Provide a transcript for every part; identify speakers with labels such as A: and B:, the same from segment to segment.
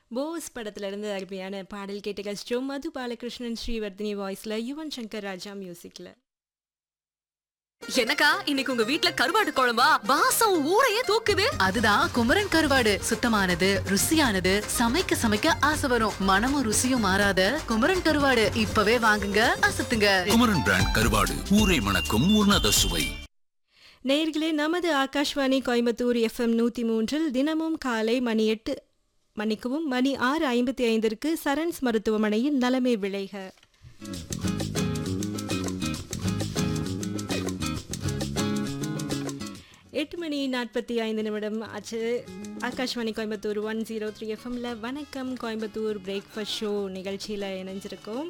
A: போஸ் படத்துல இருந்து அருமையான பாடல் கேட்டு கஷ்டம் மது பாலகிருஷ்ணன் ஸ்ரீவர்தினி வாய்ஸ்ல யுவன் சங்கர் ராஜா மியூசிக்ல
B: எனக்கா இன்னைக்கு உங்க வீட்ல கருவாடு குழம்பா வாசம் ஊரையே தூக்குது
C: அதுதான் குமரன் கருவாடு சுத்தமானது ருசியானது சமைக்க சமைக்க ஆசை வரும் மனமும் ருசியும் மாறாத குமரன் கருவாடு இப்பவே வாங்குங்க அசத்துங்க
D: குமரன் பிராண்ட் கருவாடு ஊரை மணக்கும் உன்னத சுவை
A: நேயர்களே நமது ஆகாஷ்வாணி கோயம்புத்தூர் எஃப்எம் நூற்றி மூன்றில் தினமும் காலை மணி எட்டு மணிக்கவும் மணி ஆறு ஐம்பத்தி ஐந்திற்கு சரண்ஸ் மருத்துவமனையின் நலமே விளைக எட்டு மணி நாற்பத்தி ஐந்து நிமிடம் ஆச்சு Akashvani Coimbatore one zero three எஃப்எம்ல வணக்கம் கோயம்புத்தூர் பிரேக்ஃபாஸ்ட் ஷோ நிகழ்ச்சியில் இணைஞ்சிருக்கோம்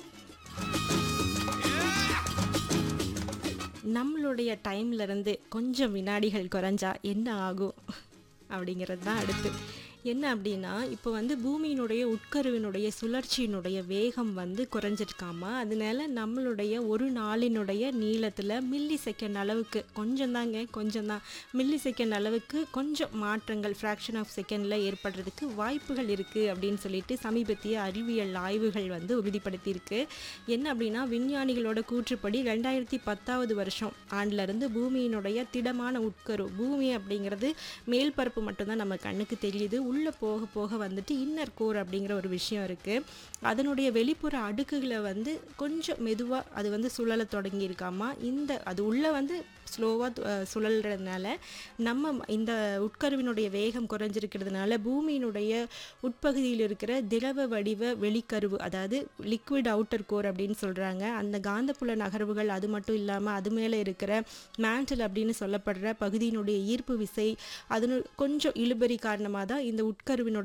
A: நம்மளுடைய டைம்ல இருந்து கொஞ்சம் வினாடிகள் குறைஞ்சா என்ன ஆகும் அப்படிங்கிறது தான் அடுத்து என்ன அப்படின்னா இப்போ வந்து பூமியினுடைய உட்கருவினுடைய சுழற்சியினுடைய வேகம் வந்து குறைஞ்சிருக்காமா அதனால நம்மளுடைய ஒரு நாளினுடைய நீளத்தில் மில்லி செகண்ட் அளவுக்கு கொஞ்சம் தாங்க கொஞ்சம் தான் மில்லி செகண்ட் அளவுக்கு கொஞ்சம் மாற்றங்கள் ஃப்ராக்ஷன் ஆஃப் செகண்டில் ஏற்படுறதுக்கு வாய்ப்புகள் இருக்குது அப்படின்னு சொல்லிட்டு சமீபத்திய அறிவியல் ஆய்வுகள் வந்து உறுதிப்படுத்தியிருக்கு என்ன அப்படின்னா விஞ்ஞானிகளோட கூற்றுப்படி ரெண்டாயிரத்தி பத்தாவது வருஷம் ஆண்டிலிருந்து பூமியினுடைய திடமான உட்கரு பூமி அப்படிங்கிறது மேல் பரப்பு மட்டும்தான் நம்ம கண்ணுக்கு தெரியுது உள்ளே போக போக வந்துட்டு இன்னர் கோர் அப்படிங்கிற ஒரு விஷயம் இருக்குது அதனுடைய வெளிப்புற அடுக்குகளை வந்து கொஞ்சம் மெதுவாக அது வந்து சுழல தொடங்கியிருக்காமா இந்த அது உள்ளே வந்து ஸ்லோவாக சுழல்றதுனால நம்ம இந்த உட்கருவினுடைய வேகம் குறைஞ்சிருக்கிறதுனால பூமியினுடைய உட்பகுதியில் இருக்கிற திரவ வடிவ வெளிக்கருவு அதாவது லிக்விட் அவுட்டர் கோர் அப்படின்னு சொல்கிறாங்க அந்த காந்தப்புல நகர்வுகள் அது மட்டும் இல்லாமல் அது மேலே இருக்கிற மேண்டில் அப்படின்னு சொல்லப்படுற பகுதியினுடைய ஈர்ப்பு விசை அது கொஞ்சம் இழுபறி காரணமாக தான் இந்த உட்கருவினுடைய